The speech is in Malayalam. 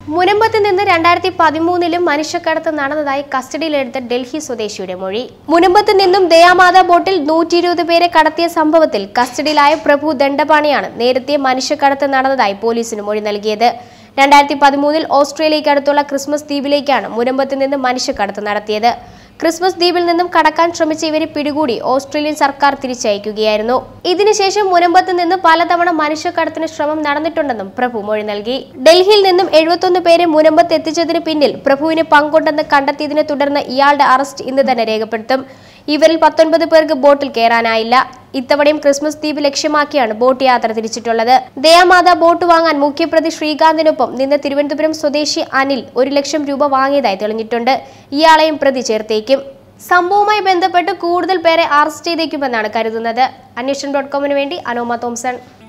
മുനമ്പത്ത് നിന്ന് രണ്ടായിരത്തി പതിമൂന്നിലും മനുഷ്യക്കടത്ത് നടന്നതായി കസ്റ്റഡിയിലെടുത്ത ഡൽഹി സ്വദേശിയുടെ മൊഴി മുനമ്പത്ത് നിന്നും ദയാമാത ബോട്ടിൽ നൂറ്റി ഇരുപത് പേരെ കടത്തിയ സംഭവത്തിൽ കസ്റ്റഡിയിലായ പ്രഭു ദണ്ഡപാണിയാണ് നേരത്തെ മനുഷ്യക്കടത്ത് നടന്നതായി പോലീസിന് മൊഴി നൽകിയത് രണ്ടായിരത്തി പതിമൂന്നിൽ ഓസ്ട്രേലിയയ്ക്ക് അടുത്തുള്ള ക്രിസ്മസ് ദ്വീപിലേക്കാണ് മുനമ്പത്ത് നിന്ന് മനുഷ്യക്കടത്ത് നടത്തിയത് ക്രിസ്മസ് ദ്വീപിൽ നിന്നും കടക്കാൻ ശ്രമിച്ച ഇവരെ പിടികൂടി ഓസ്ട്രേലിയൻ സർക്കാർ തിരിച്ചയക്കുകയായിരുന്നു ഇതിനുശേഷം മുനമ്പത്ത് നിന്ന് പലതവണ മനുഷ്യക്കടത്തിന് ശ്രമം നടന്നിട്ടുണ്ടെന്നും പ്രഭു മൊഴി നൽകി ഡൽഹിയിൽ നിന്നും എഴുപത്തൊന്ന് പേരെ മുനമ്പത്ത് എത്തിച്ചതിന് പിന്നിൽ പ്രഭുവിന് പങ്കുണ്ടെന്ന് കണ്ടെത്തിയതിനെ തുടർന്ന് ഇയാളുടെ അറസ്റ്റ് ഇന്ന് തന്നെ രേഖപ്പെടുത്തും ഇവരിൽ പത്തൊൻപത് പേർക്ക് ബോട്ടിൽ കയറാനായില്ല ഇത്തവണയും ക്രിസ്മസ് ദ്വീപ് ലക്ഷ്യമാക്കിയാണ് ബോട്ട് യാത്ര തിരിച്ചിട്ടുള്ളത് ദയാമാത ബോട്ട് വാങ്ങാൻ മുഖ്യപ്രതി ശ്രീകാന്തിനൊപ്പം നിന്ന് തിരുവനന്തപുരം സ്വദേശി അനിൽ ഒരു ലക്ഷം രൂപ വാങ്ങിയതായി തെളിഞ്ഞിട്ടുണ്ട് ഇയാളെയും പ്രതി ചേർത്തേക്കും സംഭവവുമായി ബന്ധപ്പെട്ട് കൂടുതൽ പേരെ അറസ്റ്റ് ചെയ്തേക്കുമെന്നാണ് കരുതുന്നത് അന്വേഷണം ഡോട്ട് കോമിന് വേണ്ടി അനോമ തോംസൺ